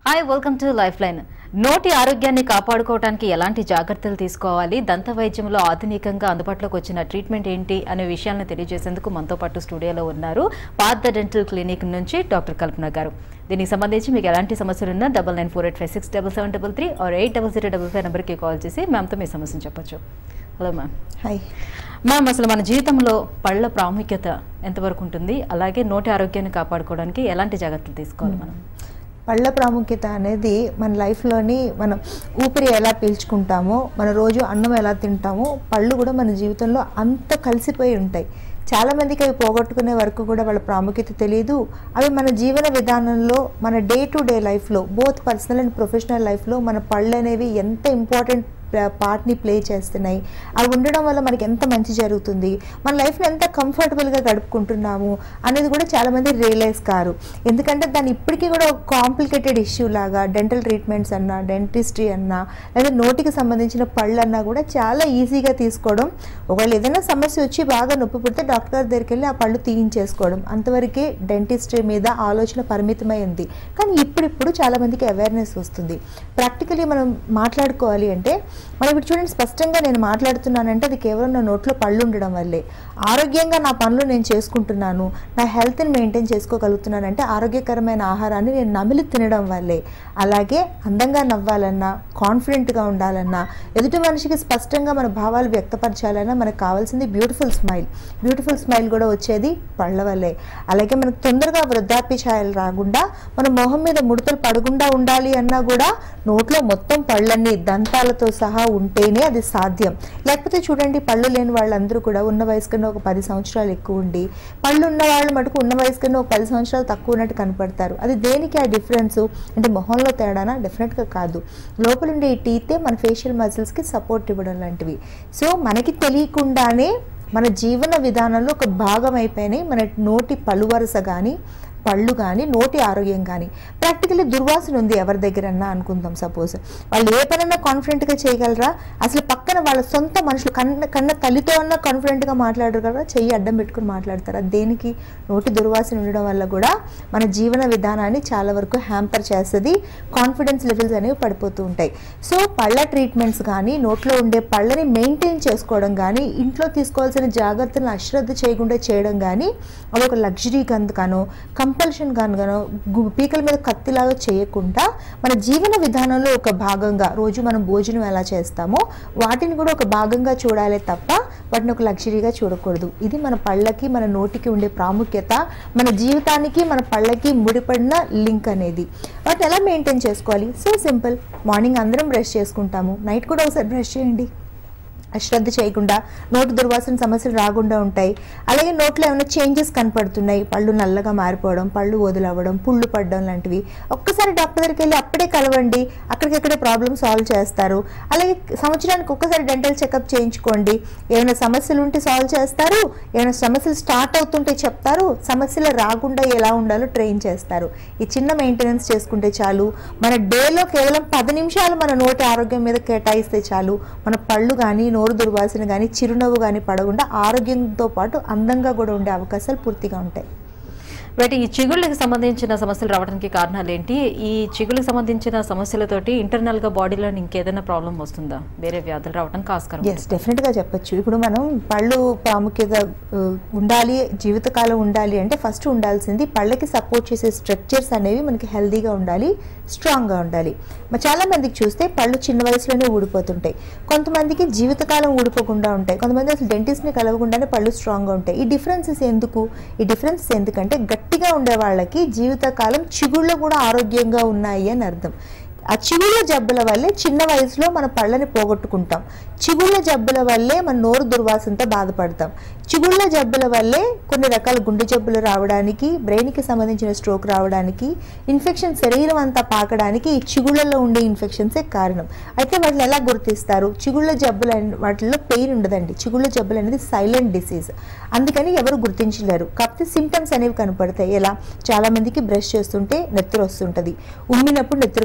Hi welcome to life line నోటి ఆరోగ్యాన్ని కాపాడుకోవడానికి ఎలాంటి జాగ్రత్తలు తీసుకోవాలి దంత వైద్యంలో ఆధునికంగా అందుబాటులోకి వచ్చిన ట్రీట్మెంట్ ఏంటి అనే విషయాలను తెలియజేసేందుకు మనతో పాటు స్టూడియోలో ఉన్నారు పార్థ డెంటల్ క్లినిక్ నుంచి డాక్టర్ కల్పన గారు దీనికి సంబంధించి మీకు ఎలాంటి సమస్యలు ఉన్నా double nine four eight five six double seven double three or eight double zero double five నెంబర్కి కాల్ చేసి మ్యామ్తో మీ సమస్యను చెప్పొచ్చు హలో మ్యామ్ హాయ్ మ్యామ్ అసలు మన జీవితంలో పళ్ళ ప్రాముఖ్యత ఎంతవరకు ఉంటుంది అలాగే నోటి ఆరోగ్యాన్ని కాపాడుకోవడానికి ఎలాంటి జాగ్రత్తలు తీసుకోవాలి మనం పళ్ళ ప్రాముఖ్యత అనేది మన లైఫ్లోని మనం ఊపిరి ఎలా పీల్చుకుంటామో మన రోజు అన్నం ఎలా తింటామో పళ్ళు కూడా మన జీవితంలో అంత కలిసిపోయి ఉంటాయి చాలామందికి అవి పోగొట్టుకునే వరకు కూడా వాళ్ళ ప్రాముఖ్యత తెలియదు అవి మన జీవన విధానంలో మన డే టు డే లైఫ్లో బోత్ పర్సనల్ అండ్ ప్రొఫెషనల్ లైఫ్లో మన పళ్ళు అనేవి ఎంత ఇంపార్టెంట్ పార్ట్ని ప్లే చేస్తున్నాయి అవి ఉండడం వల్ల మనకి ఎంత మంచి జరుగుతుంది మన లైఫ్ని ఎంత కంఫర్టబుల్గా గడుపుకుంటున్నాము అనేది కూడా చాలామంది రియలైజ్ కారు ఎందుకంటే దాన్ని ఇప్పటికీ కూడా ఒక కాంప్లికేటెడ్ ఇష్యూ లాగా డెంటల్ ట్రీట్మెంట్స్ అన్నా డెంటిస్ట్రీ అన్నా లేదా నోటికి సంబంధించిన పళ్ళు అన్నా కూడా చాలా ఈజీగా తీసుకోవడం ఒకవేళ ఏదైనా సమస్య వచ్చి బాగా నొప్పి పుడితే డాక్టర్ గారి దగ్గరికి వెళ్ళి ఆ పళ్ళు తీయించేసుకోవడం అంతవరకే డెంటిస్ట్రీ మీద ఆలోచన పరిమితమై ఉంది కానీ ఇప్పుడిప్పుడు చాలామందికి అవేర్నెస్ వస్తుంది ప్రాక్టికలీ మనం మాట్లాడుకోవాలి అంటే మనం ఇప్పుడు చూడండి స్పష్టంగా నేను మాట్లాడుతున్నానంటే అది కేవలం నా నోట్లో పళ్ళు ఉండడం వల్లే ఆరోగ్యంగా నా పనులు నేను చేసుకుంటున్నాను నా హెల్త్ని మెయింటైన్ చేసుకోగలుగుతున్నానంటే ఆరోగ్యకరమైన ఆహారాన్ని నేను నమిలి తినడం వల్లే అలాగే అందంగా నవ్వాలన్నా కాన్ఫిడెంట్గా ఉండాలన్నా ఎదుటి మనిషికి స్పష్టంగా మన భావాలు వ్యక్తపరచాలన్నా మనకు కావాల్సింది బ్యూటిఫుల్ స్మైల్ బ్యూటిఫుల్ స్మైల్ కూడా వచ్చేది పళ్ళ వల్లే అలాగే మనకు తొందరగా వృద్ధాప్య ఛాయలు రాకుండా మన మొహం మీద ముడతలు పడకుండా ఉండాలి అన్నా కూడా నోట్లో మొత్తం పళ్ళన్నీ దంతాలతో సహా ఉంటేనే అది సాధ్యం లేకపోతే చూడండి పళ్ళు లేని వాళ్ళందరూ కూడా ఉన్న వయసు కన్నా ఒక పది సంవత్సరాలు ఎక్కువ ఉండి పళ్ళు ఉన్న వాళ్ళు మటుకు ఉన్న వయసు కన్నా ఒక పది సంవత్సరాలు తక్కువ ఉన్నట్టు కనపడతారు అది దేనికి ఆ డిఫరెన్స్ అంటే మొహంలో తేడానా డెఫినెట్గా కాదు లోపల ఉండే ఈ టీతే మన ఫేషియల్ మజిల్స్కి సపోర్ట్ ఇవ్వడం లాంటివి సో మనకి తెలియకుండానే మన జీవన విధానంలో ఒక భాగం అయిపోయినాయి మన నోటి పలువరస కానీ పళ్ళు కానీ నోటి ఆరోగ్యం కానీ ప్రాక్టికల్లీ దుర్వాసన ఉంది ఎవరి దగ్గరన్నా అనుకుందాం సపోజ్ వాళ్ళు ఏ పనైనా కాన్ఫిడెంట్గా చేయగలరా అసలు పక్కన వాళ్ళ సొంత మనుషులు కన్న కన్న తల్లితో అన్నా కాన్ఫిడెంట్గా మాట్లాడగలరా చెయ్యి అడ్డం పెట్టుకుని మాట్లాడతారా దేనికి నోటి దుర్వాసన ఉండడం వల్ల కూడా మన జీవన విధానాన్ని చాలా వరకు హ్యాంపర్ చేస్తుంది కాన్ఫిడెన్స్ లెవెల్స్ అనేవి పడిపోతూ ఉంటాయి సో పళ్ళ ట్రీట్మెంట్స్ కానీ నోట్లో ఉండే పళ్ళని మెయింటైన్ చేసుకోవడం కానీ ఇంట్లో తీసుకోవాల్సిన జాగ్రత్తలను అశ్రద్ధ చేయకుండా చేయడం కానీ అది ఒక లగ్జరీ కందుకనో కంపల్షన్ గాను పీకల మీద కత్తిలాగా చేయకుండా మన జీవన విధానంలో ఒక భాగంగా రోజు మనం భోజనం ఎలా చేస్తామో వాటిని కూడా ఒక భాగంగా చూడాలి తప్ప వాటిని ఒక లగ్జరీగా చూడకూడదు ఇది మన పళ్ళకి మన నోటికి ఉండే ప్రాముఖ్యత మన జీవితానికి మన పళ్ళకి ముడిపడిన లింక్ అనేది వాటిని ఎలా మెయింటైన్ చేసుకోవాలి సో సింపుల్ మార్నింగ్ అందరం బ్రష్ చేసుకుంటాము నైట్ కూడా ఒకసారి బ్రష్ చేయండి అశ్రద్ధ చేయకుండా నోటు దుర్వాసన సమస్యలు రాకుండా ఉంటాయి అలాగే నోట్లో ఏమైనా చేంజెస్ కనపడుతున్నాయి పళ్ళు నల్లగా మారిపోవడం పళ్ళు వదులవ్వడం పుళ్ళు పడడం లాంటివి ఒక్కసారి డాక్టర్ దగ్గరికి వెళ్ళి అప్పుడే కలవండి అక్కడికక్కడే ప్రాబ్లమ్ సాల్వ్ చేస్తారు అలాగే సంవత్సరానికి ఒక్కసారి డెంటల్ చెకప్ చేయించుకోండి ఏమైనా సమస్యలు ఉంటే సాల్వ్ చేస్తారు ఏమైనా సమస్యలు స్టార్ట్ అవుతుంటే చెప్తారు సమస్యలు రాకుండా ఎలా ఉండాలో ట్రైన్ చేస్తారు ఈ చిన్న మెయింటెనెన్స్ చేసుకుంటే చాలు మన డేలో కేవలం పది నిమిషాలు మన నోటి ఆరోగ్యం మీద కేటాయిస్తే చాలు మన పళ్ళు కానీ నోరు దుర్వాసన కానీ చిరునవ్వు కానీ పడకుండా ఆరోగ్యంతో పాటు అందంగా కూడా ఉండే అవకాశాలు పూర్తిగా ఉంటాయి బట్ ఈ చిగుళ్ళకి సంబంధించిన సమస్యలు రావడానికి కారణాలు ఏంటి ఈ చిగుళ్ళకి సంబంధించిన సమస్యలతోటి ఇంటర్నల్ గా బాడీలో ఇంకేదైనా ప్రాబ్లం వస్తుందా వేరే వ్యాధులు రావడానికి ఆస్కారం ఎస్ డెఫినెట్గా చెప్పొచ్చు ఇప్పుడు మనం పళ్ళు ప్రాముఖ్యత ఆ, ఉండాలి జీవితకాలం ఉండాలి అంటే ఫస్ట్ ఉండాల్సింది పళ్ళకి సపోర్ట్ చేసే స్ట్రక్చర్స్ అనేవి మనకి హెల్దీగా ఉండాలి స్ట్రాంగ్గా ఉండాలి మరి చాలా మందికి చూస్తే పళ్ళు చిన్న వయసులోనే ఊడిపోతుంటాయి కొంతమందికి జీవితకాలం ఊడిపోకుండా ఉంటాయి కొంతమంది అసలు డెంటిస్ట్ని కలవకుండానే పళ్ళు స్ట్రాంగ్గా ఉంటాయి ఈ డిఫరెన్సెస్ ఎందుకు ఈ డిఫరెన్సెస్ ఎందుకంటే గట్టిగా ఉండే వాళ్ళకి జీవితకాలం చిగుళ్ళు కూడా ఆరోగ్యంగా ఉన్నాయి అని అర్థం ఆ చిగుళ్ళ జబ్బుల వల్లే చిన్న వయసులో మన పళ్ళని పోగొట్టుకుంటాం చిగుళ్ళ జబ్బుల వల్లే మన నోరు దుర్వాసనతో బాధపడతాం చిగుళ్ళ జబ్బుల వల్లే కొన్ని రకాల గుండె జబ్బులు రావడానికి బ్రెయిన్కి సంబంధించిన స్ట్రోక్ రావడానికి ఇన్ఫెక్షన్ శరీరం అంతా పాకడానికి ఈ చిగుళ్ళలో ఉండే ఇన్ఫెక్షన్సే కారణం అయితే వాటిని ఎలా గుర్తిస్తారు చిగుళ్ళ జబ్బులు అనే- వాటిల్లో పెయిన్ ఉండదండి చిగుళ్ళ జబ్బులు అనేది సైలెంట్ డిసీజ్ అందుకని ఎవరు గుర్తించలేరు కాకపోతే సిమ్టమ్స్ అనేవి కనపడతాయి ఎలా చాలా మందికి బ్రష్ చేస్తుంటే నెత్తురు వస్తుంటుంది ఉమ్మినప్పుడు నెత్తురు కనపడుతుంది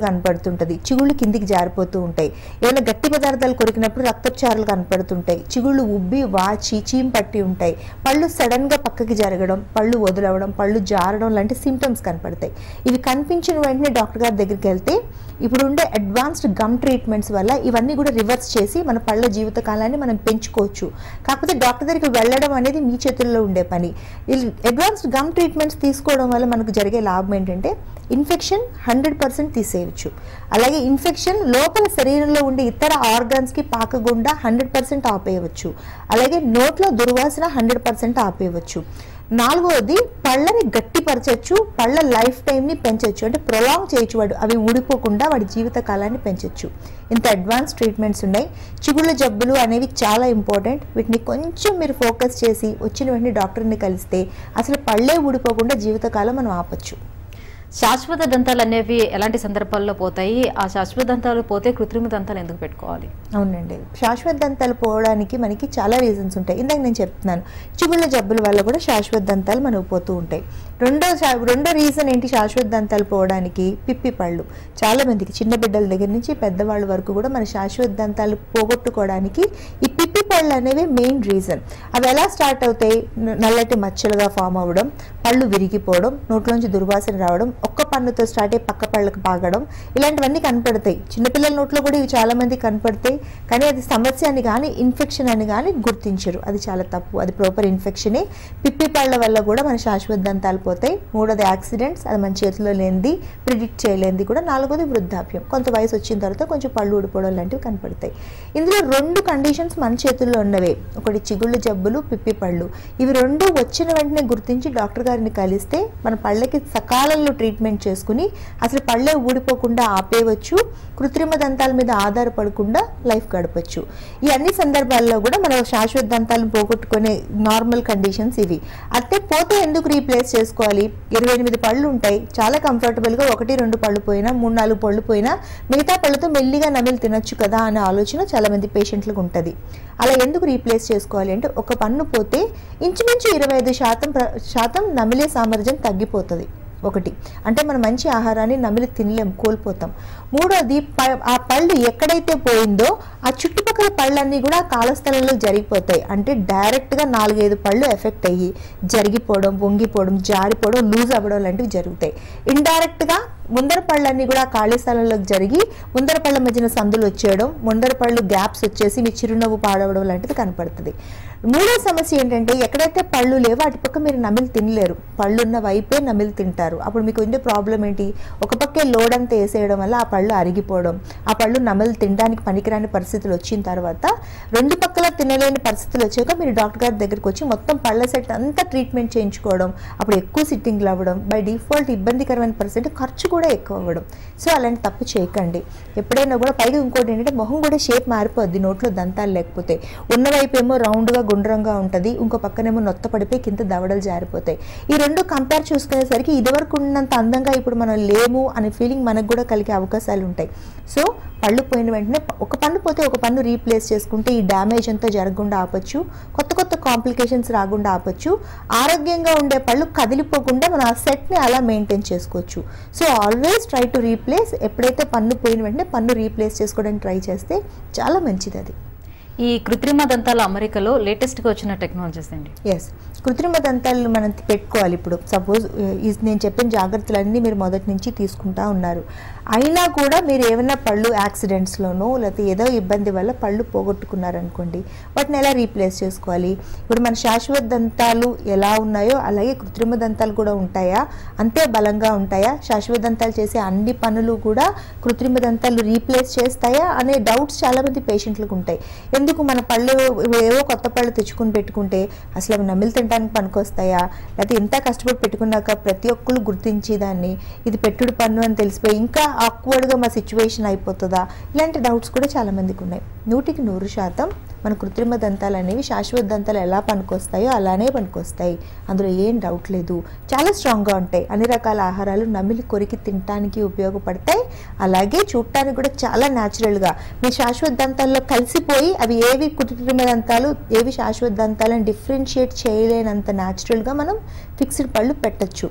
కనపడుతుంటది చిగుళ్ళు కిందికి జారిపోతూ ఉంటాయి ఏమైనా గట్టి పదార్థాలు కొరికినప్పుడు రక్తచారులు కనపడుతుంటాయి చిగుళ్ళు ఉబ్బి వాచి చీమ్ పట్టి ఉంటాయి పళ్ళు సడన్ గా పక్కకి జరగడం పళ్ళు వదులవడం పళ్ళు జారడం లాంటి సిమ్టమ్స్ కనపడతాయి ఇవి కనిపించిన వెంటనే డాక్టర్ గారి దగ్గరికి వెళ్తే ఇప్పుడు ఉండే అడ్వాన్స్డ్ గమ్ ట్రీట్మెంట్స్ వల్ల ఇవన్నీ కూడా రివర్స్ చేసి మన పళ్ళ జీవిత కాలాన్ని మనం పెంచుకోవచ్చు కాకపోతే డాక్టర్ దగ్గరికి వెళ్ళడం అనేది మీ చేతుల్లో ఉండే పని అడ్వాన్స్డ్ గమ్ ట్రీట్మెంట్స్ తీసుకోవడం వల్ల మనకు జరిగే లాభం ఏంటంటే ఇన్ఫెక్షన్ హండ్రెడ్ పర్సెంట్ తీసేయచ్చు అలాగే ఇన్ఫెక్షన్ లోపల శరీరంలో ఉండే ఇతర ఆర్గాన్స్కి పాకకుండా హండ్రెడ్ పర్సెంట్ ఆపేయవచ్చు అలాగే నోట్లో దుర్వాసన హండ్రెడ్ పర్సెంట్ ఆపేయవచ్చు నాలుగవది పళ్ళని గట్టిపరచచ్చు పళ్ళ లైఫ్ టైంని పెంచవచ్చు అంటే ప్రొలాంగ్ చేయొచ్చు వాడు అవి ఊడిపోకుండా వాడి జీవిత కాలాన్ని పెంచవచ్చు ఇంత అడ్వాన్స్ ట్రీట్మెంట్స్ ఉన్నాయి చిగుళ్ళ జబ్బులు అనేవి చాలా ఇంపార్టెంట్ వీటిని కొంచెం మీరు ఫోకస్ చేసి వచ్చిన వెంటనే డాక్టర్ని కలిస్తే అసలు పళ్ళే ఊడిపోకుండా జీవితకాలం మనం ఆపచ్చు శాశ్వత దంతాలు అనేవి ఎలాంటి సందర్భాల్లో పోతాయి ఆ శాశ్వత దంతాలు పోతే కృత్రిమ దంతాలు ఎందుకు పెట్టుకోవాలి అవునండి శాశ్వత దంతాలు పోవడానికి మనకి చాలా రీజన్స్ ఉంటాయి ఇందాక నేను చెప్తున్నాను చిగుళ్ళ జబ్బుల వల్ల కూడా శాశ్వత దంతాలు మనకు పోతూ ఉంటాయి రెండో శా- రెండో రీజన్ ఏంటి శాశ్వత దంతాలు పోవడానికి పిప్పి పళ్ళు చాలా మందికి చిన్న బిడ్డల దగ్గర నుంచి పెద్దవాళ్ళ వరకు కూడా మన శాశ్వత దంతాలు పోగొట్టుకోవడానికి ఈ పిప్పి పళ్ళు అనేవి మెయిన్ రీజన్ అవి ఎలా స్టార్ట్ అవుతాయి న- నల్లటి మచ్చలుగా ఫామ్ అవ్వడం పళ్ళు విరిగిపోవడం నోట్లోంచి దుర్వాసన రావడం ఒక్క పన్నుతో స్టార్ట్ అయ్యి పక్క పళ్ళకు పాగడం ఇలాంటివన్నీ కనపడతాయి చిన్నపిల్లల నోట్లో కూడా ఇవి చాలా మంది కనపడతాయి కానీ అది సమస్య అని కానీ ఇన్ఫెక్షన్ అని కానీ గుర్తించరు అది చాలా తప్పు అది ప్రాపర్ ఇన్ఫెక్షనే పిప్పి పళ్ళ వల్ల కూడా మన శాశ్వత దంతాలు పోతాయి మూడోది యాక్సిడెంట్స్ అది మన చేతిలో లేనిది ప్రిడిక్ట్ చేయలేనిది కూడా నాలుగోది వృద్ధాప్యం కొంత వయసు వచ్చిన తర్వాత కొంచెం పళ్ళు ఊడిపోవడం లాంటివి కనపడతాయి ఇందులో రెండు కండిషన్స్ మన చేతుల్లో ఉన్నవే ఒకటి చిగుళ్ళు జబ్బులు పిప్పి పళ్ళు ఇవి రెండు వచ్చిన వెంటనే గుర్తించి డాక్టర్ గారిని కలిస్తే మన పళ్ళకి సకాలంలో ట్రీట్మెంట్ చేసుకుని అసలు పళ్ళే ఊడిపోకుండా ఆపేయవచ్చు కృత్రిమ దంతాల మీద ఆధారపడకుండా లైఫ్ గడపచ్చు ఈ అన్ని సందర్భాల్లో కూడా మనం శాశ్వత దంతాలను పోగొట్టుకునే నార్మల్ కండిషన్స్ ఇవి అయితే పోతే ఎందుకు రీప్లేస్ చేసుకోవాలి ఇరవై ఎనిమిది పళ్ళు ఉంటాయి చాలా కంఫర్టబుల్గా ఒకటి రెండు పళ్ళు పోయినా మూడు నాలుగు పళ్ళు పోయినా మిగతా పళ్ళతో మెల్లిగా నమిలి తినొచ్చు కదా అనే ఆలోచన చాలా మంది పేషెంట్లకు ఉంటుంది అలా ఎందుకు రీప్లేస్ చేసుకోవాలి అంటే ఒక పన్ను పోతే ఇంచుమించు ఇరవై ఐదు శాతం ప్ర- శాతం నమిలే సామర్థ్యం తగ్గిపోతుంది ఒకటి అంటే మనం మంచి ఆహారాన్ని నమిలి తినలేం కోల్పోతాం మూడోది ప- ఆ పళ్ళు ఎక్కడైతే పోయిందో ఆ చుట్టుపక్కల పళ్ళన్నీ కూడా ఆ కాలస్థలంలో జరిగిపోతాయి అంటే డైరెక్ట్గా నాలుగైదు పళ్ళు ఎఫెక్ట్ అయ్యి జరిగిపోవడం వంగిపోవడం జారిపోవడం లూజ్ అవ్వడం లాంటివి జరుగుతాయి ఇండైరెక్ట్గా ముందర పళ్ళన్నీ కూడా ఆ ఖాళీ స్థలంలోకి జరిగి ముందర పళ్ళ మధ్యన సందులు వచ్చేయడం ముందర పళ్ళు గ్యాప్స్ వచ్చేసి మీ చిరునవ్వు పాడవడం లాంటిది కనపడుతుంది మూడో సమస్య ఏంటంటే ఎక్కడైతే పళ్ళు లేవో అటు పక్క మీరు నమిలి తినలేరు పళ్ళు ఉన్న వైపే నమిలి తింటారు అప్పుడు మీకు ఉండే ప్రాబ్లం ఏంటి ఒక పక్కే లోడ్ అంతా వేసేయడం వల్ల ఆ పళ్ళు అరిగిపోవడం ఆ పళ్ళు నమిలి తినడానికి పనికిరాని పరిస్థితులు వచ్చిన తర్వాత రెండు పక్కల తినలేని పరిస్థితులు వచ్చాక మీరు డాక్టర్ గారి దగ్గరికి వచ్చి మొత్తం పళ్ళ సెట్ అంతా ట్రీట్మెంట్ చేయించుకోవడం అప్పుడు ఎక్కువ సిట్టింగ్లు అవ్వడం బై డిఫాల్ట్ ఇబ్బందికరమైన పరిస్థితి ఖర్చు కూడా ఎక్కువ అవ్వడం సో అలాంటి తప్పు చేయకండి ఎప్పుడైనా కూడా పైగా ఇంకోటి ఏంటంటే మొహం కూడా షేప్ మారిపోద్ది నోట్లో దంతాలు లేకపోతే ఉన్న వైపు ఏమో రౌండ్గా గుండ్రంగా ఉంటుంది ఇంకో పక్కనేమో నొత్త పడిపోయి కింద దవడలు జారిపోతాయి ఈ రెండు కంపేర్ చూసుకునేసరికి ఇదివరకు ఉన్నంత అందంగా ఇప్పుడు మనం లేము అనే ఫీలింగ్ మనకు కూడా కలిగే అవకాశాలు ఉంటాయి సో పళ్ళు పోయిన వెంటనే ఒక పన్ను పోతే ఒక పన్ను రీప్లేస్ చేసుకుంటే ఈ డ్యామేజ్ అంతా జరగకుండా ఆపచ్చు కొత్త కొత్త కాంప్లికేషన్స్ రాకుండా ఆపచ్చు ఆరోగ్యంగా ఉండే పళ్ళు కదిలిపోకుండా మనం ఆ సెట్ని అలా మెయింటైన్ చేసుకోవచ్చు so always try to replace ఎప్పుడైతే పన్ను పోయిన వెంటనే పన్ను రీప్లేస్ చేసుకోవడానికి ట్రై చేస్తే చాలా మంచిది అది ఈ కృత్రిమ దంతాల అమరికలో లేటెస్ట్గా వచ్చిన టెక్నాలజీస్ అండి ఎస్ కృత్రిమ దంతాలను మనం పెట్టుకోవాలి ఇప్పుడు సపోజ్ నేను చెప్పిన జాగ్రత్తలన్నీ మీరు మొదటి నుంచి తీసుకుంటా ఉన్నారు అయినా కూడా మీరు ఏమైనా పళ్ళు యాక్సిడెంట్స్లోనో లేకపోతే ఏదో ఇబ్బంది వల్ల పళ్ళు పోగొట్టుకున్నారనుకోండి వాటిని ఎలా రీప్లేస్ చేసుకోవాలి ఇప్పుడు మన శాశ్వత దంతాలు ఎలా ఉన్నాయో అలాగే కృత్రిమ దంతాలు కూడా ఉంటాయా అంతే బలంగా ఉంటాయా శాశ్వత దంతాలు చేసే అన్ని పనులు కూడా కృత్రిమ దంతాలు రీప్లేస్ చేస్తాయా అనే డౌట్స్ చాలామంది పేషెంట్లకు ఉంటాయి ఎందుకు మన పళ్ళు ఏవో కొత్త పళ్ళు తెచ్చుకుని పెట్టుకుంటే అసలు అవి నమిలి తినడానికి పనికొస్తాయా లేకపోతే ఎంత కష్టపడి పెట్టుకున్నాక ప్రతి ఒక్కరు గుర్తించి దాన్ని ఇది పెట్టుడు పన్ను అని తెలిసిపోయి ఇంకా ఆక్వర్డ్గా మా సిచ్యువేషన్ అయిపోతుందా ఇలాంటి డౌట్స్ కూడా చాలా మందికి ఉన్నాయి నూటికి నూరు శాతం మన కృత్రిమ దంతాలు అనేవి శాశ్వత దంతాలు ఎలా పనికొస్తాయో అలానే పనికొస్తాయి అందులో ఏం డౌట్ లేదు చాలా స్ట్రాంగ్గా ఉంటాయి అన్ని రకాల ఆహారాలు నమిలి కొరికి తినడానికి ఉపయోగపడతాయి అలాగే చూడటానికి కూడా చాలా న్యాచురల్గా మీ శాశ్వత దంతాల్లో కలిసిపోయి అవి ఏవి కృత్రిమ దంతాలు ఏవి శాశ్వత దంతాలను డిఫరెన్షియేట్ చేయలేనంత న్యాచురల్గా మనం ఫిక్స్డ్ పళ్ళు పెట్టచ్చు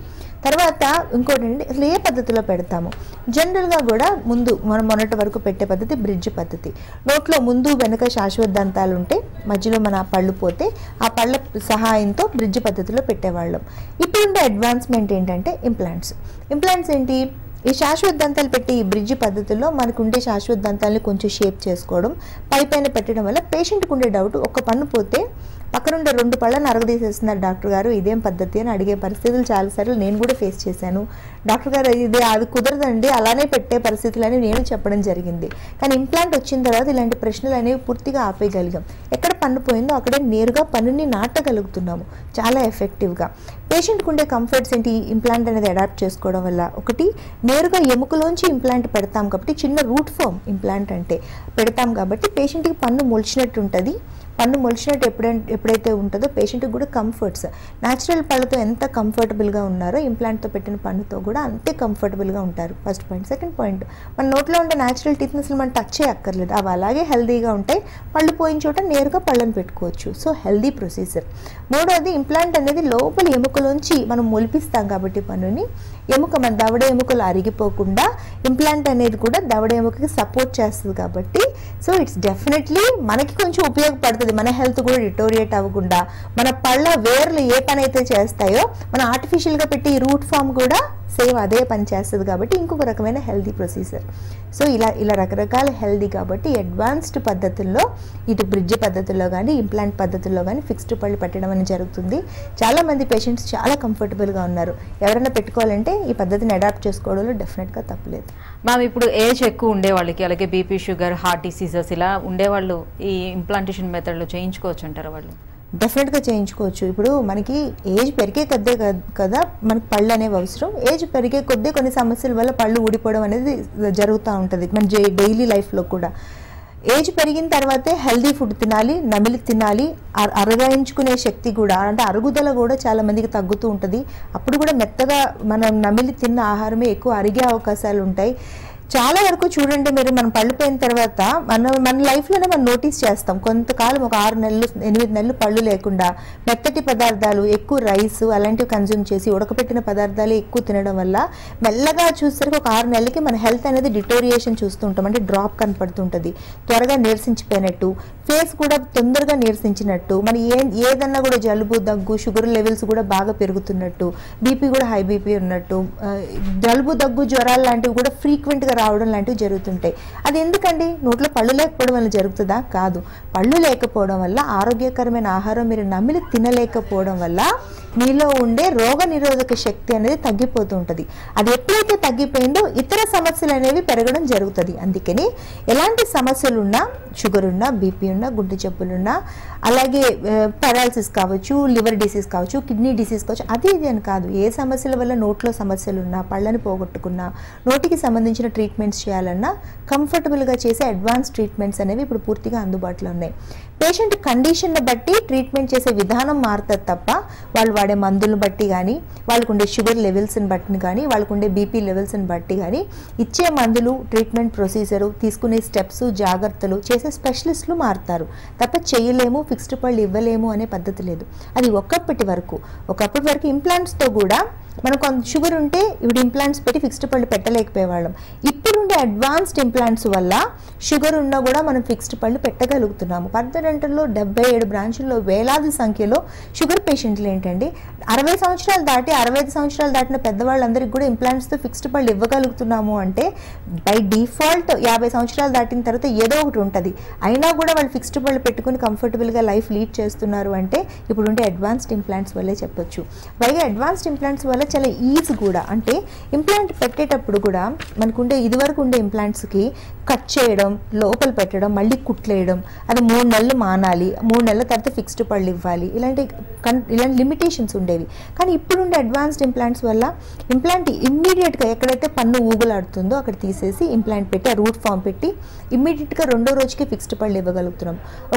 తర్వాత ఇంకోటి అండి అసలు ఏ పద్ధతిలో పెడతాము జనరల్గా కూడా ముందు మనం మొన్నటి వరకు పెట్టే పద్ధతి బ్రిడ్జ్ పద్ధతి నోట్లో ముందు వెనక శాశ్వత దంతాలు ఉంటే మధ్యలో మన పళ్ళు పోతే ఆ పళ్ళ సహాయంతో బ్రిడ్జ్ పద్ధతిలో పెట్టేవాళ్ళం ఇప్పుడుండే అడ్వాన్స్మెంట్ ఏంటంటే ఇంప్లాంట్స్ ఇంప్లాంట్స్ ఏంటి ఈ శాశ్వత దంతాలు పెట్టి ఈ బ్రిడ్జ్ పద్ధతిలో మనకు ఉండే శాశ్వత దంతాలని కొంచెం షేప్ చేసుకోవడం పై పైన పెట్టడం వల్ల పేషెంట్కి ఉండే డౌట్ ఒక పన్ను పోతే పక్కనుండే రెండు పళ్ళని అరగదీసేస్తున్నారు డాక్టర్ గారు ఇదేం పద్ధతి అని అడిగే పరిస్థితులు చాలాసార్లు నేను కూడా ఫేస్ చేశాను డాక్టర్ గారు ఇది అది కుదరదండి అలానే పెట్టే పరిస్థితులు అని నేను చెప్పడం జరిగింది కానీ ఇంప్లాంట్ వచ్చిన తర్వాత ఇలాంటి ప్రశ్నలు అనేవి పూర్తిగా ఆపేయగలిగాం ఎక్కడ పన్ను పోయిందో అక్కడే నేరుగా పన్నుని నాటగలుగుతున్నాము చాలా ఎఫెక్టివ్గా పేషెంట్కి ఉండే కంఫర్ట్స్ ఏంటి ఇంప్లాంట్ అనేది అడాప్ట్ చేసుకోవడం వల్ల ఒకటి నేరుగా ఎముకలోంచి ఇంప్లాంట్ పెడతాం కాబట్టి చిన్న రూట్ ఫామ్ ఇంప్లాంట్ అంటే పెడతాం కాబట్టి పేషెంట్కి పన్ను మొలిచినట్టు ఉంటుంది పన్ను మొలిచినట్టు ఎప్పుడంటే ఎప్పుడైతే ఉంటుందో పేషెంట్కి కూడా కంఫర్ట్స్ న్యాచురల్ పళ్ళతో ఎంత కంఫర్టబుల్గా ఉన్నారో ఇంప్లాంట్తో పెట్టిన పన్నుతో కూడా అంతే కంఫర్టబుల్గా ఉంటారు ఫస్ట్ పాయింట్ సెకండ్ పాయింట్ మన నోట్లో ఉండే న్యాచురల్ టీత్నెస్లు మనం టచ్ చేయక్కర్లేదు అవి అలాగే హెల్దీగా ఉంటాయి పళ్ళు పోయిన చోట నేరుగా పళ్ళని పెట్టుకోవచ్చు సో హెల్దీ ప్రొసీజర్ మూడోది ఇంప్లాంట్ అనేది లోపల ఎముకలోంచి మనం మొలిపిస్తాం కాబట్టి పన్నుని ఎముక మన దవడ ఎముకలు అరిగిపోకుండా ఇంప్లాంట్ అనేది కూడా దవడ ఎముకకి సపోర్ట్ చేస్తుంది కాబట్టి సో ఇట్స్ డెఫినెట్లీ మనకి కొంచెం ఉపయోగపడుతుంది మన హెల్త్ కూడా డిటోరియేట్ అవ్వకుండా మన పళ్ళ వేర్లు ఏ పని అయితే చేస్తాయో మన ఆర్టిఫిషియల్గా పెట్టి ఈ రూట్ ఫామ్ కూడా సేమ్ అదే పని చేస్తుంది కాబట్టి ఇంకొక రకమైన హెల్దీ ప్రొసీజర్ సో ఇలా ఇలా రకరకాల హెల్దీ కాబట్టి అడ్వాన్స్డ్ పద్ధతుల్లో ఇటు బ్రిడ్జ్ పద్ధతుల్లో కానీ ఇంప్లాంట్ పద్ధతుల్లో కానీ ఫిక్స్డ్ పళ్ళు పెట్టడం అనేది జరుగుతుంది చాలామంది పేషెంట్స్ చాలా కంఫర్టబుల్గా ఉన్నారు ఎవరైనా పెట్టుకోవాలంటే ఈ పద్ధతిని అడాప్ట్ చేసుకోవడంలో డెఫినెట్గా తప్పలేదు మ్యామ్ ఇప్పుడు ఏజ్ ఎక్కువ ఉండే వాళ్ళకి అలాగే బీపీ షుగర్ హార్ట్ డిసీజెస్ ఇలా ఉండేవాళ్ళు ఈ ఇంప్లాంటేషన్ మెథడ్లో చేయించుకోవచ్చు అంటారా వాళ్ళు డెఫినెట్గా చేయించుకోవచ్చు ఇప్పుడు మనకి ఏజ్ పెరిగే కొద్దే కద- కదా మనకి పళ్ళు అనేవి అవసరం ఏజ్ పెరిగే కొద్దీ కొన్ని సమస్యల వల్ల పళ్ళు ఊడిపోవడం అనేది జరుగుతూ ఉంటుంది మన డైలీ లైఫ్లో కూడా ఏజ్ పెరిగిన తర్వాతే హెల్దీ ఫుడ్ తినాలి నమిలి తినాలి అర- అరగాయించుకునే శక్తి కూడా అంటే అరుగుదల కూడా చాలా మందికి తగ్గుతూ ఉంటుంది అప్పుడు కూడా మెత్తగా మనం నమిలి తిన్న ఆహారమే ఎక్కువ అరిగే అవకాశాలు ఉంటాయి చాలా వరకు చూడండి మీరు మనం పళ్ళు పోయిన తర్వాత మన మన లైఫ్లోనే మనం నోటీస్ చేస్తాం కొంతకాలం ఒక ఆరు నెలలు ఎనిమిది నెలలు పళ్ళు లేకుండా మెత్తటి పదార్థాలు ఎక్కువ రైస్ అలాంటివి కన్జ్యూమ్ చేసి ఉడకపెట్టిన పదార్థాలు ఎక్కువ తినడం వల్ల మెల్లగా చూసేసరికి ఒక ఆరు నెలలకి మన హెల్త్ అనేది డిటోరియేషన్ చూస్తుంటాం అంటే డ్రాప్ కనపడుతుంటుంది త్వరగా నీరసించిపోయినట్టు ఫేస్ కూడా తొందరగా నీరసించినట్టు మన ఏ ఏదన్నా కూడా జలుబు దగ్గు షుగర్ లెవెల్స్ కూడా బాగా పెరుగుతున్నట్టు బీపీ కూడా హై బీపీ ఉన్నట్టు ఆ, జలుబు దగ్గు జ్వరాలు లాంటివి కూడా ఫ్రీక్వెంట్గా రావడం లాంటివి జరుగుతుంటాయి అది ఎందుకండి నోట్లో పళ్ళు లేకపోవడం వల్ల జరుగుతుందా కాదు పళ్ళు లేకపోవడం వల్ల ఆరోగ్యకరమైన ఆహారం మీరు నమిలి తినలేకపోవడం వల్ల మీలో ఉండే రోగ నిరోధక శక్తి అనేది తగ్గిపోతూ ఉంటుంది అది ఎప్పుడైతే తగ్గిపోయిందో ఇతర సమస్యలు అనేవి పెరగడం జరుగుతుంది అందుకని ఎలాంటి సమస్యలు ఉన్నా షుగర్ ఉన్నా బీపీ ఉన్నా గుండె జబ్బులున్నా అలాగే పెరాలసిస్ కావచ్చు లివర్ డిసీజ్ కావచ్చు కిడ్నీ డిసీజ్ కావచ్చు అది ఇది అని కాదు ఏ సమస్యల వల్ల నోట్లో సమస్యలు ఉన్నా పళ్ళని పోగొట్టుకున్నా నోటికి సంబంధించిన ట్రీట్మెంట్స్ చేయాలన్నా కంఫర్టబుల్గా చేసే అడ్వాన్స్ ట్రీట్మెంట్స్ అనేవి ఇప్పుడు పూర్తిగా అందుబాటులో ఉన్నాయి పేషెంట్ కండిషన్ని బట్టి ట్రీట్మెంట్ చేసే విధానం మారుతుంది తప్ప వాళ్ళు వాడే మందులను బట్టి కానీ వాళ్ళకు ఉండే షుగర్ లెవెల్స్ని బట్టి కానీ వాళ్ళకు ఉండే బీపీ లెవెల్స్ని బట్టి కానీ ఇచ్చే మందులు ట్రీట్మెంట్ ప్రొసీజరు తీసుకునే స్టెప్స్ జాగ్రత్తలు చేసే స్పెషలిస్టులు మారుతారు తప్ప చేయలేము ఫిక్స్డ్ పళ్ళు ఇవ్వలేము అనే పద్ధతి లేదు అది ఒకప్పటి వరకు ఒకప్పటి వరకు ఇంప్లాంట్స్తో కూడా మనకు కొంత షుగర్ ఉంటే ఇప్పుడు ఇంప్లాంట్స్ పెట్టి ఫిక్స్డ్ పళ్ళు పెట్టలేకపోయేవాళ్ళం ఇప్పుడు ఉండే అడ్వాన్స్డ్ ఇంప్లాంట్స్ వల్ల షుగర్ ఉన్నా కూడా మనం ఫిక్స్డ్ పళ్ళు పెట్టగలుగుతున్నాము పర్దడెంటల్లో డెబ్బై ఏడు బ్రాంచుల్లో వేలాది సంఖ్యలో షుగర్ పేషెంట్లు ఏంటండి అరవై సంవత్సరాలు దాటి అరవై ఐదు సంవత్సరాలు దాటిన పెద్దవాళ్ళందరికీ కూడా ఇంప్లాంట్స్తో ఫిక్స్డ్ పళ్ళు ఇవ్వగలుగుతున్నాము అంటే బై డిఫాల్ట్ యాభై సంవత్సరాలు దాటిన తర్వాత ఏదో ఒకటి ఉంటుంది అయినా కూడా వాళ్ళు ఫిక్స్డ్ పళ్ళు పెట్టుకుని కంఫర్టబుల్గా లైఫ్ లీడ్ చేస్తున్నారు అంటే ఇప్పుడు ఉండే అడ్వాన్స్డ్ ఇంప్లాంట్స్ వల్లే చెప్పొచ్చు పైగా అడ్వాన్స్డ్ ఇంప్లాంట్స్ వల్ల చాలా ఈజీ కూడా అంటే ఇంప్లాంట్ పెట్టేటప్పుడు కూడా మనకుండే ఇదివరకు ఉండే ఇంప్లాంట్స్కి కట్ చేయడం లోపల పెట్టడం మళ్ళీ కుట్లేయడం అది మూడు నెలలు మానాలి మూడు నెలల తర్వాత ఫిక్స్డ్ పళ్ళు ఇవ్వాలి ఇలాంటి కన్ ఇలాంటి లిమిటేషన్స్ ఉండేవి కానీ ఇప్పుడు ఉండే అడ్వాన్స్డ్ ఇంప్లాంట్స్ వల్ల ఇంప్లాంట్ ఇమ్మీడియట్గా ఎక్కడైతే పన్ను ఊగులాడుతుందో అక్కడ తీసేసి ఇంప్లాంట్ పెట్టి ఆ రూట్ ఫామ్ పెట్టి ఇమ్మీడియట్గా రెండో రోజుకి ఫిక్స్డ్ పళ్ళు ఇవ్వగలుగుతున్నాం ఒక కుట్టు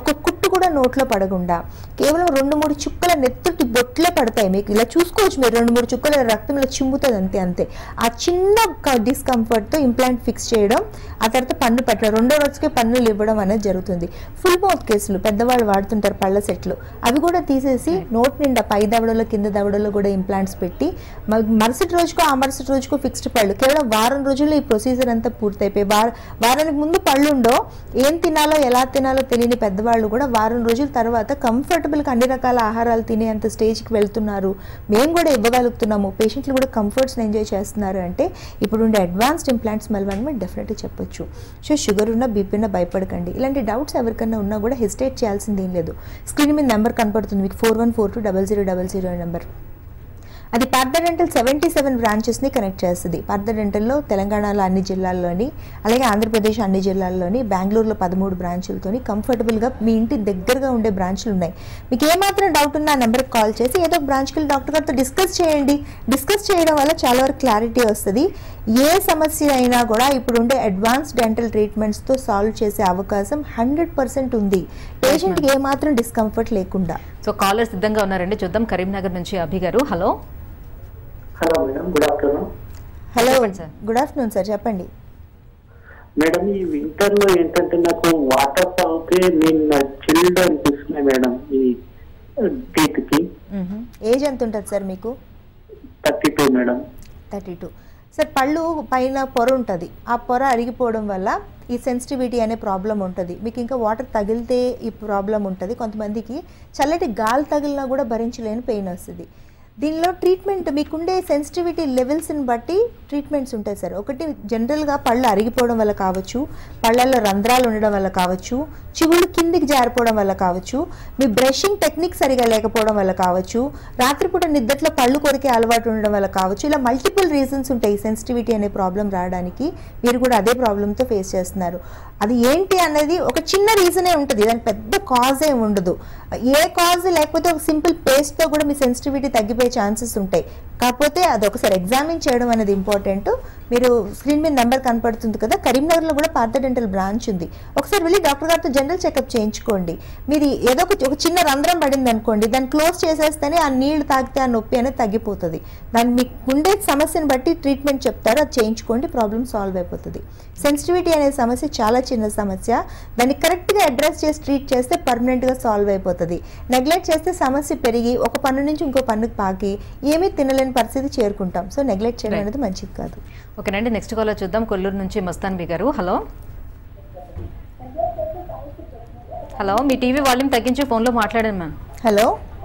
కూడా నోట్లో పడకుండా కేవలం రెండు మూడు చుక్కల నెత్తుటి బొట్లే పడతాయి మీకు ఇలా చూసుకోవచ్చు మీరు రెండు మూడు చుక్కల రక్తం ఇలా చిమ్ముతుంది అంతే అంతే ఆ చిన్న డిస్కంఫర్ట్తో ఇంప్లాంట్ ఫిక్స్ చేయడం ఆ తర్వాత పన్ను పెట్టడం రెండో రోజుకే పన్నులు ఇవ్వడం అనేది జరుగుతుంది ఫుల్ మౌత్ కేసులు పెద్దవాళ్ళు వాడుతుంటారు పళ్ళ సెట్లు అవి కూడా తీసేసి నోట్ నిండా పై దవడలో కింద దవడలో కూడా ఇంప్లాంట్స్ పెట్టి మ- మరుసటి రోజుకో ఆ మరుసటి రోజుకో ఫిక్స్డ్ పళ్ళు కేవలం వారం రోజుల్లో ఈ ప్రొసీజర్ అంతా పూర్తయిపోయి వార వారానికి ముందు పళ్ళు ఉండో ఏం తినాలో ఎలా తినాలో తెలియని పెద్దవాళ్ళు కూడా వారం రోజుల తర్వాత కంఫర్టబుల్గా అన్ని రకాల ఆహారాలు తినేంత స్టేజ్కి వెళ్తున్నారు మేము కూడా ఇవ్వగలుగుతున్నాము పేషెంట్లు కూడా కంఫర్ట్స్ని ఎంజాయ్ చేస్తున్నారు అంటే ఇప్పుడు ఉండే అడ్వాన్స్డ్ ఇంప్లాంట్స్ మళ్ళీ మనం డెఫినెట్గా చెప్పొచ్చు సో షుగర్ ఉన్న బీపీ ఉన్న భయపడకండి ఇలాంటి డౌట్స్ ఎవరికన్నా ఉన్నా కూడా హెసిటేట్ చేయాల్సింది ఏం లేదు స్క్రీన్ మీద నెంబర్ కనపడుతుంది మీకు four one four two double zero double zero number అది పార్థ డెంటల్ సెవెంటీ సెవెన్ బ్రాంచెస్ని కనెక్ట్ చేస్తుంది పార్థ డెంటల్లో తెలంగాణలో అన్ని జిల్లాల్లోని అలాగే ఆంధ్రప్రదేశ్ అన్ని జిల్లాల్లోని బెంగళూరులో పదమూడు బ్రాంచులతోని కంఫర్టబుల్గా మీ ఇంటి దగ్గరగా ఉండే బ్రాంచ్లు ఉన్నాయి మీకు ఏమాత్రం డౌట్ ఉన్నా ఆ నెంబర్కి కాల్ చేసి ఏదో ఒక బ్రాంచ్కి వెళ్ళి డాక్టర్ గారితో డిస్కస్ చేయండి డిస్కస్ చేయడం వల్ల చాలా వరకు క్లారిటీ వస్తుంది ఏ సమస్య అయినా కూడా ఇప్పుడు ఉండే అడ్వాన్స్ డెంటల్ ట్రీట్మెంట్స్తో సాల్వ్ చేసే అవకాశం హండ్రెడ్ పర్సెంట్ ఉంది పేషెంట్కి ఏమాత్రం డిస్కంఫర్ట్ లేకుండా సో కాలర్ సిద్ధంగా ఉన్నారండి చూద్దాం కరీంనగర్ నుంచి అభి గారు hello hello madam good afternoon hello చెప్పండి సార్. గుడ్ ఆఫ్టర్నూన్ సార్ చెప్పండి మేడం ఈ వింటర్ లో ఏంటంటే నాకు వాటర్ తాగితే నేను చిల్డ్ అనిపిస్తున్నాయి మేడం ఈ టీత్ కి ఏజ్ ఎంత ఉంటుంది సార్ మీకు thirty two madam thirty two sir పళ్ళు పైన పొర ఉంటుంది ఆ పొర అరిగిపోవడం వల్ల ఈ సెన్సిటివిటీ అనే ప్రాబ్లం ఉంటుంది మీకు ఇంకా వాటర్ తగిలితే ఈ ప్రాబ్లం ఉంటుంది కొంతమందికి చల్లటి గాలి తగిలినా కూడా భరించలేని పెయిన్ వస్తుంది దీనిలో ట్రీట్మెంట్ మీకుండే సెన్సిటివిటీ లెవెల్స్ని బట్టి ట్రీట్మెంట్స్ ఉంటాయి సార్ ఒకటి జనరల్గా పళ్ళు అరిగిపోవడం వల్ల కావచ్చు పళ్ళల్లో రంధ్రాలు ఉండడం వల్ల కావచ్చు చిగుళ్ళు కిందికి జారిపోవడం వల్ల కావచ్చు మీ బ్రషింగ్ టెక్నిక్ సరిగా లేకపోవడం వల్ల కావచ్చు రాత్రిపూట నిద్దట్లో పళ్ళు కొరికే అలవాటు ఉండడం వల్ల కావచ్చు ఇలా మల్టిపుల్ రీజన్స్ ఉంటాయి సెన్సిటివిటీ అనే ప్రాబ్లం రావడానికి మీరు కూడా అదే ప్రాబ్లంతో ఫేస్ చేస్తున్నారు అది ఏంటి అనేది ఒక చిన్న రీజనే ఉంటుంది దానికి పెద్ద కాజ్ ఏమి ఉండదు ఏ కాజ్ లేకపోతే ఒక సింపుల్ పేస్ట్తో కూడా మీ సెన్సిటివిటీ తగ్గిపోయే ఛాన్సెస్ ఉంటాయి కాకపోతే అది ఒకసారి ఎగ్జామిన్ చేయడం అనేది ఇంపార్టెంట్ మీరు స్క్రీన్ మీద నెంబర్ కనపడుతుంది కదా కరీంనగర్లో కూడా పార్థ డెంటల్ బ్రాంచ్ ఉంది ఒకసారి వెళ్ళి డాక్టర్ గారితో జనరల్ చెకప్ చేయించుకోండి మీరు ఏదో ఒక ఒక చిన్న రంధ్రం పడింది అనుకోండి దాన్ని క్లోజ్ చేసేస్తేనే ఆ నీళ్లు తాగితే ఆ నొప్పి అనేది తగ్గిపోతుంది దాన్ని మీకు ఉండే సమస్యను బట్టి ట్రీట్మెంట్ చెప్తారు అది చేయించుకోండి ప్రాబ్లం సాల్వ్ అయిపోతుంది సెన్సిటివిటీ అనే సమస్య చాలా చిన్న సమస్య దాన్ని కరెక్ట్గా అడ్రస్ చేసి ట్రీట్ చేస్తే పర్మనెంట్గా సాల్వ్ అయిపోతుంది నెగ్లెక్ట్ చేస్తే సమస్య పెరిగి ఒక పన్ను నుంచి ఇంకో పన్నుకు పాకి ఏమీ తినలేని పరిస్థితి చేరుకుంటాం సో నెగ్లెక్ట్ చేయడం Right. అనేది మంచిది కాదు ఓకేనండి నెక్స్ట్ కాలర్ చూద్దాం కొల్లూరు నుంచి మస్తాన్ బి గారు హలో హలో మీ టీవీ వాల్యూమ్ తగ్గించి ఫోన్లో మాట్లాడండి ma'am hello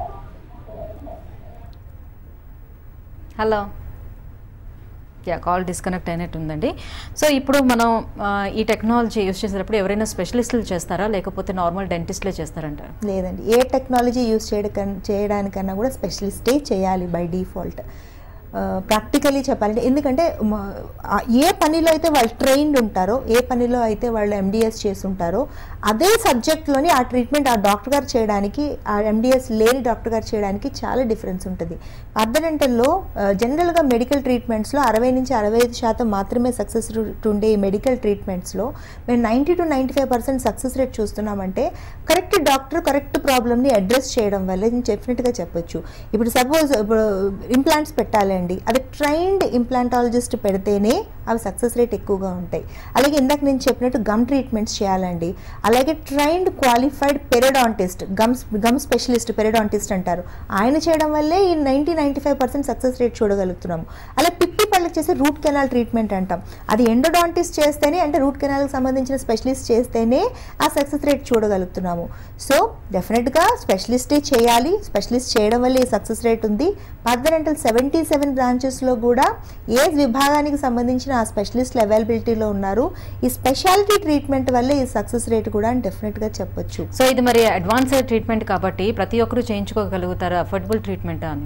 hello yeah call disconnect అయినట్టు ఉందండి సో ఇప్పుడు మనం ఆ, ఈ టెక్నాలజీ యూస్ చేసేటప్పుడు ఎవరైనా స్పెషలిస్టులు చేస్తారా లేకపోతే నార్మల్ డెంటిస్ట్లే చేస్తారంటారా లేదండి ఏ టెక్నాలజీ యూస్ చేయడం చేయడానికన్నా కూడా స్పెషలిస్టే చేయాలి బై డిఫాల్ట్ ప్రాక్టికలీ చెప్పాలంటే ఎందుకంటే మ- ఆ ఏ పనిలో అయితే వాళ్ళు ట్రైన్డ్ ఉంటారో ఏ పనిలో అయితే వాళ్ళు ఎండిఎస్ చేసి ఉంటారో అదే సబ్జెక్ట్లోని ఆ ట్రీట్మెంట్ ఆ డాక్టర్ గారు చేయడానికి ఆ ఎండిఎస్ లేని డాక్టర్ గారు చేయడానికి చాలా డిఫరెన్స్ ఉంటుంది అర్ధడెంటల్లో జనరల్గా మెడికల్ ట్రీట్మెంట్స్లో అరవై నుంచి అరవై ఐదు శాతం మాత్రమే సక్సెస్ రేట్ ఉండే ఈ మెడికల్ ట్రీట్మెంట్స్లో మేము ninety to ninety five percent success rate చూస్తున్నామంటే కరెక్ట్ డాక్టర్ కరెక్ట్ ప్రాబ్లమ్ని అడ్రస్ చేయడం వల్ల నేను డెఫినెట్గా చెప్పొచ్చు ఇప్పుడు సపోజ్ ఇప్పుడు ఇంప్లాంట్స్ పెట్టాలండి అది ట్రైన్డ్ ఇంప్లాంటాలజిస్ట్ పెడితేనే అవి సక్సెస్ రేట్ ఎక్కువగా ఉంటాయి అలాగే ఇందాక నేను చెప్పినట్టు గమ్ ట్రీట్మెంట్స్ చేయాలండి అలాగే trained qualified periodontist gums gum specialist periodontist అంటారు ఆయన చేయడం వల్లే ఈ ninety ninety five percent success rate చూడగలుగుతున్నాము అలా పిప్పి పళ్ళకి చేసే రూట్ కెనాల్ ట్రీట్మెంట్ అంటాం అది ఎండోడాంటిస్ట్ చేస్తేనే అంటే రూట్ కెనాల్కి సంబంధించిన స్పెషలిస్ట్ చేస్తేనే ఆ సక్సెస్ రేట్ చూడగలుగుతున్నాము సో డెఫినెట్గా స్పెషలిస్టే చేయాలి స్పెషలిస్ట్ చేయడం వల్ల ఈ సక్సెస్ రేట్ ఉంది పర్దనెంటల్ సెవెంటీ సెవెన్ బ్రాంచెస్లో కూడా ఏ విభాగానికి సంబంధించిన ఆ స్పెషలిస్టులు అవైలబిలిటీలో ఉన్నారు ఈ స్పెషాలిటీ ట్రీట్మెంట్ వల్లే ఈ సక్సెస్ రేట్ కూడా డెఫినెట్గా చెప్పొచ్చు సో ఇది మరి అడ్వాన్స్ ట్రీట్మెంట్ కాబట్టి ప్రతి ఒక్కరూ చేయించుకోగలుగుతారా అఫోర్డబుల్ ట్రీట్మెంట్ అని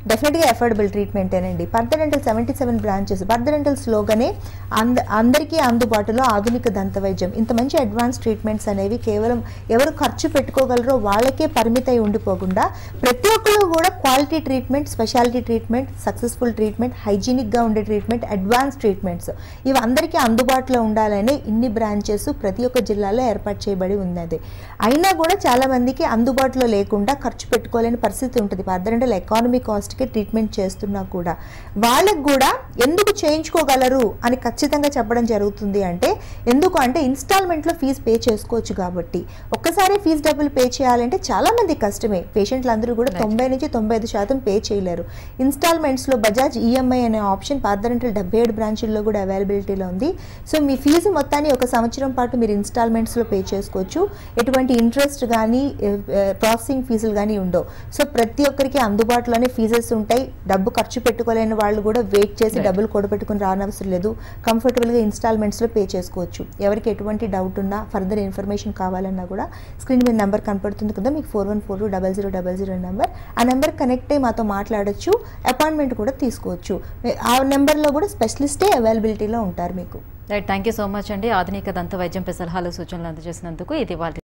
డెఫినెట్గా అఫోర్డబుల్ ట్రీట్మెంటేనండి పర్దడెంటల్ సెవెంటీ సెవెన్ బ్రాంచెస్ పర్దడెంటల్ స్లోగానే అంద అందరికీ అందుబాటులో ఆధునిక దంత వైద్యం ఇంత మంచి అడ్వాన్స్ ట్రీట్మెంట్స్ అనేవి కేవలం ఎవరు ఖర్చు పెట్టుకోగలరో వాళ్ళకే పరిమితై ఉండిపోకుండా ప్రతి ఒక్కరు కూడా quality treatment speciality treatment successful treatment హైజీనిక్గా ఉండే ట్రీట్మెంట్ అడ్వాన్స్ ట్రీట్మెంట్స్ ఇవి అందరికీ అందుబాటులో ఉండాలని ఇన్ని బ్రాంచెస్ ప్రతి ఒక్క జిల్లాలో ఏర్పాటు చేయబడి ఉన్నది అయినా కూడా చాలా మందికి అందుబాటులో లేకుండా ఖర్చు పెట్టుకోలేని పరిస్థితి ఉంటుంది పర్దనెంటల్ ఎకానమీ కాస్ట్కి ట్రీట్మెంట్ చేస్తున్నా కూడా వాళ్ళకు కూడా ఎందుకు చేయించుకోగలరు అని ఖచ్చితంగా చెప్పడం జరుగుతుంది అంటే ఎందుకు అంటే ఇన్స్టాల్మెంట్లో ఫీజు పే చేసుకోవచ్చు కాబట్టి ఒక్కసారి ఫీజు డబ్బులు పే చేయాలంటే చాలా మంది కష్టమే పేషెంట్లు అందరూ కూడా Right. తొంభై నుంచి తొంభై ఐదు శాతం పే చేయలేరు ఇన్స్టాల్మెంట్స్లో బజాజ్ ఈఎంఐ అనే ఆప్షన్ పార్దనెంటల్ డెబ్బై ఏడు బ్రాంచుల్లో కూడా అవైలబిలిటీలో ఉంది సో మీ ఫీజు మొత్తాన్ని ఒక సంవత్సరం పాటు మీరు ఇన్స్టాల్మెంట్స్లో పే చేసుకోవచ్చు ఎటువంటి ఇంట్రెస్ట్ కానీ ప్రాసెసింగ్ ఫీజులు కానీ ఉండవు సో ప్రతి ఒక్కరికి అందుబాటులోనే ఫీజెస్ ఉంటాయి డబ్బు ఖర్చు పెట్టుకోలేని వాళ్ళు కూడా వెయిట్ చేసి Right. డబ్బులు కూడబెట్టుకుని రానవసరం లేదు కంఫర్టబుల్గా ఇన్స్టాల్మెంట్స్లో పే చేసుకోవచ్చు ఎవరికి ఎటువంటి డౌట్ ఉన్నా ఫర్దర్ ఇన్ఫర్మేషన్ కావాలన్నా కూడా స్క్రీన్ మీద నెంబర్ కనపడుతుంది కదా మీకు four one four double zero double zero number ఆ నెంబర్ కనెక్ట్ అయ్యి మాతో మాట్లాడొచ్చు అపాయింట్మెంట్ కూడా తీసుకోవచ్చు ఆ నెంబర్లో కూడా స్పెషలిస్టే అవైలబిలిటీలో ఉంటారు మీకు right thank you so much అండి ఆధునిక దంత వైద్యంపై సలహాలు సూచనలు అందజేసినందుకు ఇది వాళ్ళ